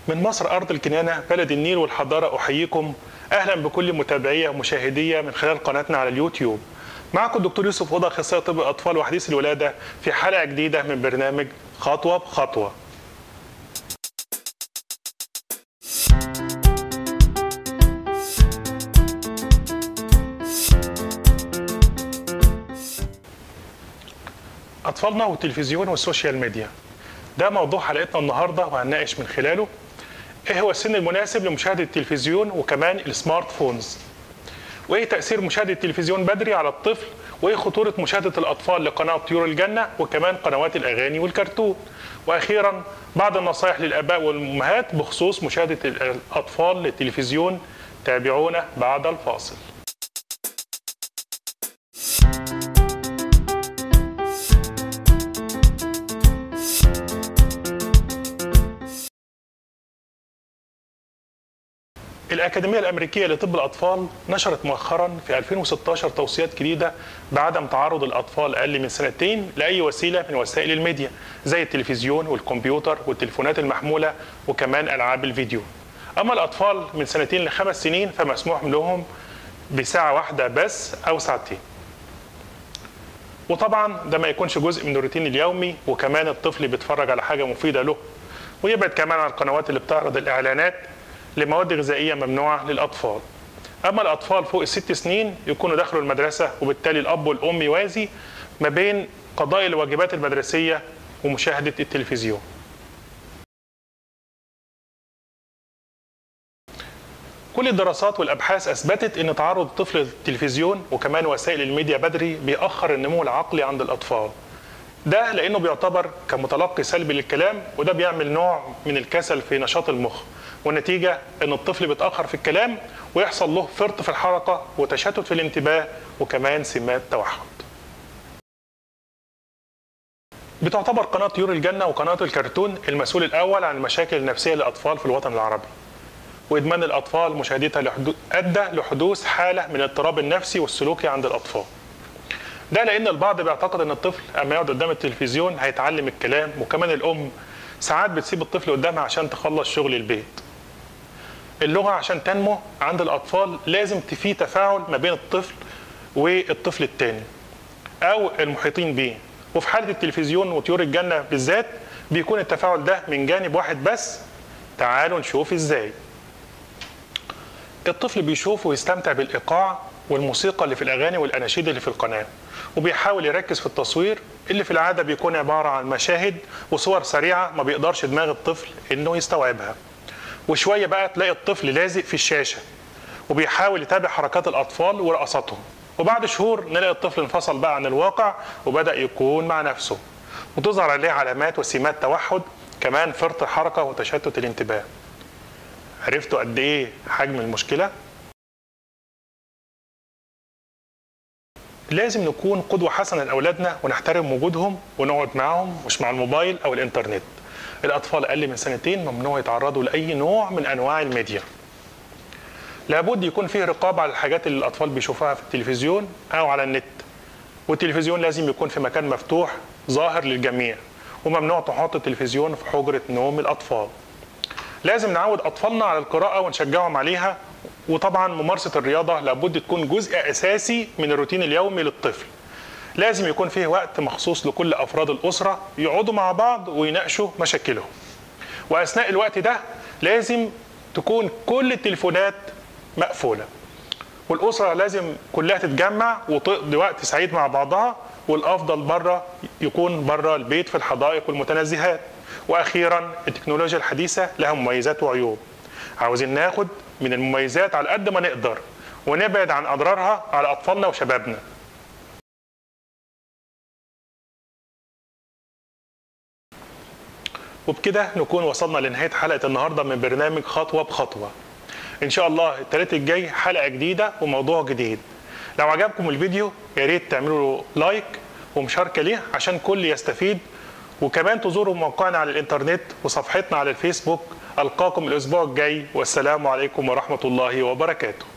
من مصر أرض الكنانة بلد النيل والحضارة أحييكم أهلا بكل متابعية ومشاهدية من خلال قناتنا على اليوتيوب معكم الدكتور يوسف وضع أخصائي طب الأطفال وحديث الولادة في حلقة جديدة من برنامج خطوة بخطوة أطفالنا والتلفزيون والسوشيال ميديا ده موضوع حلقتنا النهارده وهنناقش من خلاله ايه هو السن المناسب لمشاهده التلفزيون وكمان السمارت فونز وايه تاثير مشاهده التلفزيون بدري على الطفل وايه خطوره مشاهده الاطفال لقناه طيور الجنه وكمان قنوات الاغاني والكرتون واخيرا بعض النصائح للاباء والامهات بخصوص مشاهده الاطفال للتلفزيون تابعونا بعد الفاصل الأكاديمية الأمريكية لطب الأطفال نشرت مؤخرا في 2016 توصيات جديدة بعدم تعرض الأطفال أقل من سنتين لأي وسيلة من وسائل الميديا زي التلفزيون والكمبيوتر والتليفونات المحمولة وكمان ألعاب الفيديو أما الأطفال من سنتين لخمس سنين فمسموح لهم بساعة واحدة بس أو ساعتين وطبعا ده ما يكونش جزء من الروتين اليومي وكمان الطفل بيتفرج على حاجة مفيدة له ويبعد كمان عن القنوات اللي بتعرض الإعلانات لمواد غذائية ممنوعة للأطفال أما الأطفال فوق الست سنين يكونوا دخلوا المدرسة وبالتالي الأب والأم يوازي ما بين قضاء الواجبات المدرسية ومشاهدة التلفزيون كل الدراسات والابحاث اثبتت ان تعرض الطفل للتلفزيون وكمان وسائل الميديا بدري بيأخر النمو العقلي عند الاطفال ده لانه بيعتبر كمتلقي سلبي للكلام وده بيعمل نوع من الكسل في نشاط المخ والنتيجه ان الطفل بيتاخر في الكلام ويحصل له فرط في الحركه وتشتت في الانتباه وكمان سمات توحد بتعتبر قناة طيور الجنة وقناة الكرتون المسؤول الأول عن المشاكل النفسية للأطفال في الوطن العربي وإدمان الأطفال مشاهدتها لحدو... أدى لحدوث حالة من الاضطراب النفسي والسلوكي عند الأطفال ده لأن البعض بيعتقد أن الطفل أما يقعد قدام التلفزيون هيتعلم الكلام وكمان الأم ساعات بتسيب الطفل قدامها عشان تخلص شغل البيت اللغة عشان تنمو عند الأطفال لازم في تفاعل ما بين الطفل والطفل التاني أو المحيطين بيه وفي حالة التلفزيون وطيور الجنة بالذات بيكون التفاعل ده من جانب واحد بس تعالوا نشوف ازاي الطفل بيشوف ويستمتع بالإيقاع والموسيقى اللي في الأغاني والأناشيد اللي في القناة وبيحاول يركز في التصوير اللي في العادة بيكون عبارة عن مشاهد وصور سريعة ما بيقدرش دماغ الطفل إنه يستوعبها وشوية بقى تلاقي الطفل لازق في الشاشة وبيحاول يتابع حركات الأطفال ورقصاتهم وبعد شهور نلاقي الطفل انفصل بقى عن الواقع وبدأ يكون مع نفسه وتظهر عليه علامات وسمات توحد كمان فرط حركة وتشتت الانتباه عرفتوا قد ايه حجم المشكله لازم نكون قدوه حسنه لاولادنا ونحترم وجودهم ونقعد معاهم مش مع الموبايل او الانترنت الاطفال اقل من سنتين ممنوع يتعرضوا لاي نوع من انواع الميديا لابد يكون فيه رقابه على الحاجات اللي الاطفال بيشوفوها في التلفزيون او على النت والتلفزيون لازم يكون في مكان مفتوح ظاهر للجميع وممنوع تحط التلفزيون في حجره نوم الاطفال لازم نعود اطفالنا على القراءه ونشجعهم عليها وطبعا ممارسه الرياضه لابد تكون جزء اساسي من الروتين اليومي للطفل لازم يكون فيه وقت مخصوص لكل افراد الاسره يقعدوا مع بعض ويناقشوا مشاكلهم واثناء الوقت ده لازم تكون كل التليفونات مقفوله والاسره لازم كلها تتجمع وتقضي وقت سعيد مع بعضها والافضل بره يكون بره البيت في الحدائق والمتنزهات واخيرا التكنولوجيا الحديثه لها مميزات وعيوب عاوزين ناخد من المميزات على قد ما نقدر ونبعد عن اضرارها على اطفالنا وشبابنا وبكده نكون وصلنا لنهايه حلقه النهارده من برنامج خطوه بخطوه ان شاء الله الثلاث الجاي حلقه جديده وموضوع جديد لو عجبكم الفيديو يا ريت تعملوا لايك ومشاركه ليه عشان كل يستفيد وكمان تزوروا موقعنا على الانترنت وصفحتنا على الفيسبوك ألقاكم الأسبوع الجاي والسلام عليكم ورحمة الله وبركاته